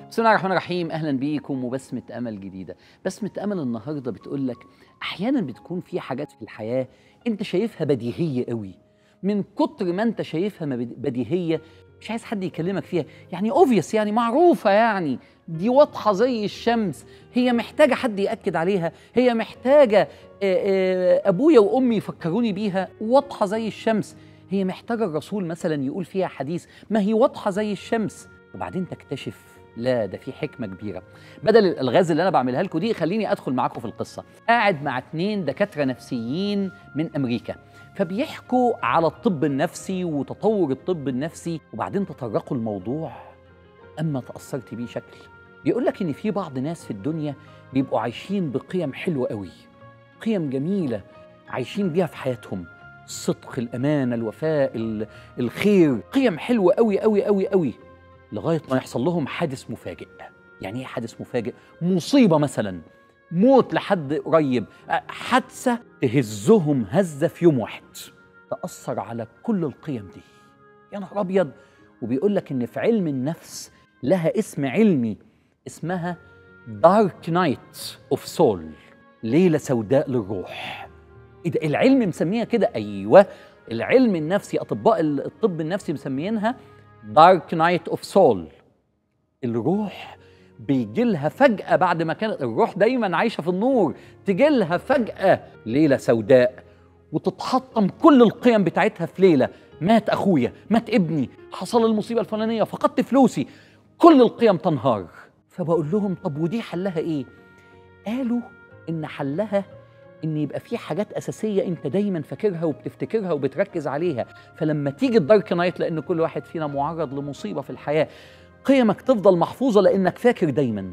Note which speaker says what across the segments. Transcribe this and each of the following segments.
Speaker 1: بسم الله الرحمن الرحيم اهلا بيكم وبسمه امل جديده بسمه امل النهارده بتقول لك احيانا بتكون في حاجات في الحياه انت شايفها بديهيه قوي من كتر ما انت شايفها مبد- بديهيه مش عايز حد يكلمك فيها يعني اوفيس يعني معروفه يعني دي واضحه زي الشمس هي محتاجه حد ياكد عليها هي محتاجه آه، آه، ابويا وامي يفكروني بيها واضحه زي الشمس هي محتاجه الرسول مثلا يقول فيها حديث ما هي واضحه زي الشمس وبعدين تكتشف لا ده في حكمه كبيره بدل الالغاز اللي انا بعملها لكم دي خليني ادخل معاكم في القصه قاعد مع اتنين دكاتره نفسيين من امريكا فبيحكوا على الطب النفسي وتطور الطب النفسي وبعدين تطرقوا الموضوع اما تاثرت بيه شكل بيقول لك ان في بعض ناس في الدنيا بيبقوا عايشين بقيم حلوه قوي قيم جميله عايشين بيها في حياتهم الصدق الامانه الوفاء ال- الخير قيم حلوه قوي قوي قوي قوي لغايه ما يحصل لهم حادث مفاجئ يعني ايه حادث مفاجئ مصيبه مثلا موت لحد قريب أه، حادثه تهزهم هزه في يوم واحد تاثر على كل القيم دي يا نهار ابيض وبيقول لك ان في علم النفس لها اسم علمي اسمها دارك نايت اوف سول ليله سوداء للروح ايه ده العلم مسميها كده ايوه العلم النفسي اطباء الطب النفسي مسميينها دارك نايت اوف سول الروح بيجي لها فجأة بعد ما كانت الروح دايما عايشة في النور تجي لها فجأة ليلة سوداء وتتحطم كل القيم بتاعتها في ليلة مات أخويا مات ابني حصل المصيبة الفلانية فقدت فلوسي كل القيم تنهار فبقول لهم طب ودي حلها إيه؟ قالوا إن حلها إن يبقى في حاجات أساسية أنت دايما فاكرها وبتفتكرها وبتركز عليها فلما تيجي الدارك نايت لأن كل واحد فينا معرض لمصيبة في الحياة قيمك تفضل محفوظة لأنك فاكر دايما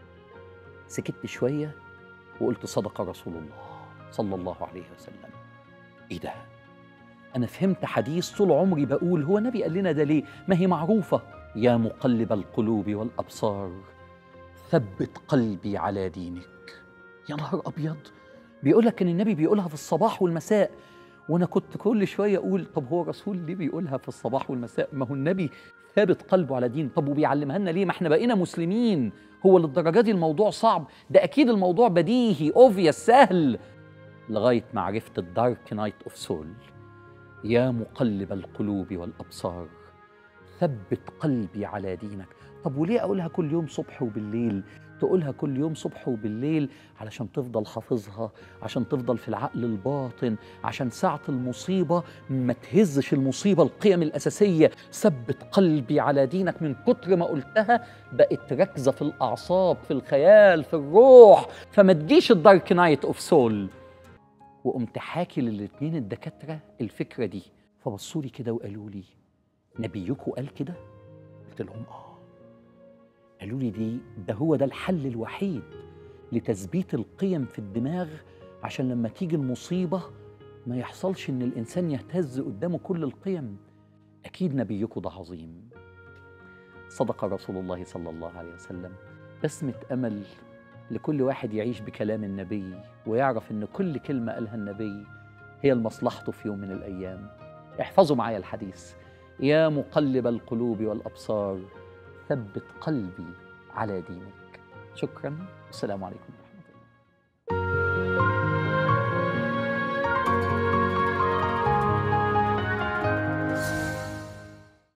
Speaker 1: سكت شوية وقلت صدق رسول الله صلى الله عليه وسلم إيه ده؟ أنا فهمت حديث طول عمري بقول هو النبي قال لنا ده ليه؟ ما هي معروفة يا مقلب القلوب والأبصار ثبت قلبي على دينك يا نهار أبيض بيقول لك إن النبي بيقولها في الصباح والمساء وانا كنت كل شويه اقول طب هو الرسول ليه بيقولها في الصباح والمساء ما هو النبي ثابت قلبه على دين طب وبيعلمها لنا ليه ما احنا بقينا مسلمين هو للدرجه دي الموضوع صعب ده اكيد الموضوع بديهي اوفيس سهل لغايه ما عرفت الدارك نايت اوف سول يا مقلب القلوب والابصار ثبت قلبي على دينك طب وليه اقولها كل يوم صبح وبالليل تقولها كل يوم صبح وبالليل علشان تفضل حافظها عشان تفضل في العقل الباطن عشان ساعة المصيبة ما تهزش المصيبة القيم الأساسية ثبت قلبي على دينك من كتر ما قلتها بقت ركزة في الأعصاب في الخيال في الروح فما تجيش الدارك نايت اوف سول وقمت حاكي للاتنين الدكاترة الفكرة دي فبصوا لي كده وقالوا لي نبيكوا قال كده قلت لهم اه قالوا لي دي ده هو ده الحل الوحيد لتثبيت القيم في الدماغ عشان لما تيجي المصيبة ما يحصلش إن الإنسان يهتز قدامه كل القيم أكيد نبيكم ده عظيم صدق رسول الله صلى الله عليه وسلم بسمة أمل لكل واحد يعيش بكلام النبي ويعرف إن كل كلمة قالها النبي هي لمصلحته في يوم من الأيام احفظوا معايا الحديث يا مقلب القلوب والأبصار ثبت قلبي على دينك شكرا والسلام عليكم